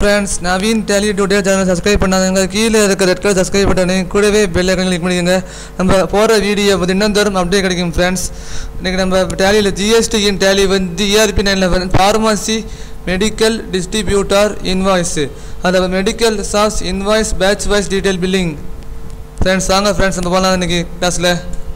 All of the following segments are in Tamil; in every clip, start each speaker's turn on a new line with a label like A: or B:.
A: friends Naveen Tally today channel subscribe பண்ணாதவங்க கீழே இருக்க ரெட் கலர் சப்ஸ்கிரைப் பட்டனை கூடவே பெல் ஐக்கன் கிளிக் பண்ணிக்கோங்க நம்ம போகிற வீடியோ வந்து தினந்தோறும் அப்டேட் கிடைக்கும் ஃப்ரெண்ட்ஸ் இன்றைக்கி நம்ம டேலியில் ஜிஎஸ்டி இன் டேலி வந்து இஆர்பி நைனில் வந்து ஃபார்மசி மெடிக்கல் டிஸ்ட்ரிபியூட்டர் இன்வாய்ஸ் அதில் மெடிக்கல் சாஸ் invoice batch wise detail billing friends வாங்க ஃப்ரெண்ட்ஸ் நம்ம போகலாம் இன்றைக்கி கிளாஸில்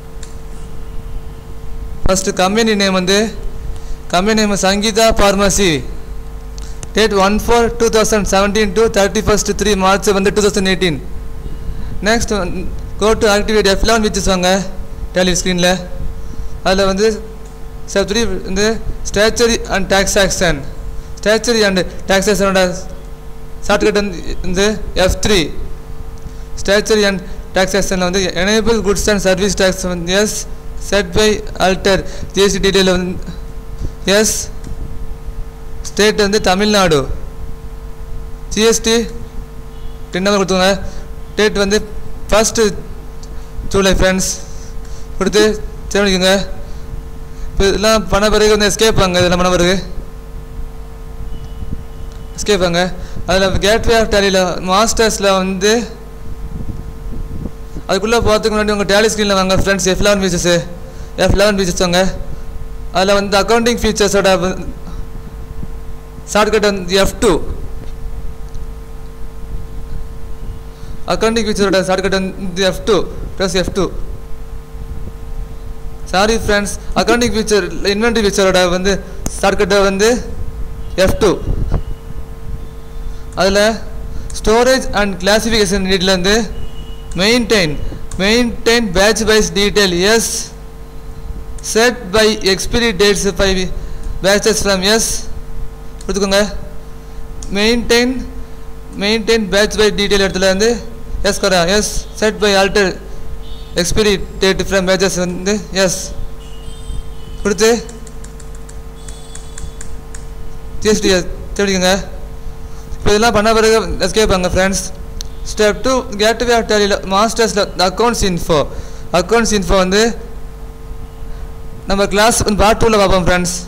A: ஃபஸ்ட்டு கம்பெனி நேம் வந்து company name Sangeetha pharmacy date one four two thousand seventeen to thirty first three March வந்து two thousand eighteen next go to activate F eleven விச்சஸ் வாங்க டெலி ஸ்க்ரீனில் அதில் வந்து ஸ்டெப் த்ரீ வந்து ஸ்டேச்சரி அண்ட் டாக்ஸாக்ஷன் ஸ்டேச்சரி அண்ட் டாக்ஸேஷனோட ஷார்ட்கட் வந்து வந்து எஃப் த்ரீ ஸ்டேச்சரி அண்ட் டாக்ஸேஷனில் வந்து enable goods and service tax வந்து yes set by alter GST detail வந்து எஸ் ஸ்டேட் வந்து தமிழ்நாடு ஜிஎஸ்டி டென் கொடுத்துங்க டேட் வந்து ஃபஸ்ட்டு ஜூலை ஃப்ரெண்ட்ஸ் கொடுத்து சேவ் பண்ணிக்கோங்க இப்போ இதெல்லாம் பண்ண பிறகு வந்து எஸ்கேப் வாங்க இதெல்லாம் பண்ண பிறகு எஸ்கேப் வாங்க அதில் கேட்வே ஆஃப் டேலியில் மாஸ்டர்ஸில் வந்து அதுக்குள்ளே போகிறதுக்கு முன்னாடி உங்கள் டேலி ஸ்க்ரீனில் வாங்க friends F eleven features F eleven features வாங்க அதில் வந்து அக்கௌண்டிங் ஃபீச்சர்ஸோட ஷார்ட்கட் வந்து எஃப் டூ அக்கௌண்டிங் ஃபீச்சரோட ஷார்ட்கட் வந்து F two plus F two sorry friends accounting feature inventory ஃபீச்சரோட வந்து ஷார்ட்கட்டை வந்து எஃப் டூ அதில் ஸ்டோரேஜ் அண்ட் கிளாசிஃபிகேஷன் நீட்டில் வந்து maintain maintain batch wise detail yes set by expiry dates by batches from yes கொடுத்துக்கோங்க maintain maintain batch by detail இடத்துல வந்து yes கரா S set by alter expiry date from batches வந்து எஸ் கொடுத்து ஜிஎஸ்டி தெரிவிக்கோங்க இப்போ இதெல்லாம் பண்ண பிறகு எஸ்கேப் பாங்க friends step two gateway of டேலியில் மாஸ்டர்ஸில் அக்கௌண்ட்ஸ் இன்ஃபோ அக்கௌண்ட்ஸ் இன்ஃபோ வந்து நம்ம கிளாஸ் வந்து பார்ட் டூவில் பார்ப்போம் ஃப்ரெண்ட்ஸ்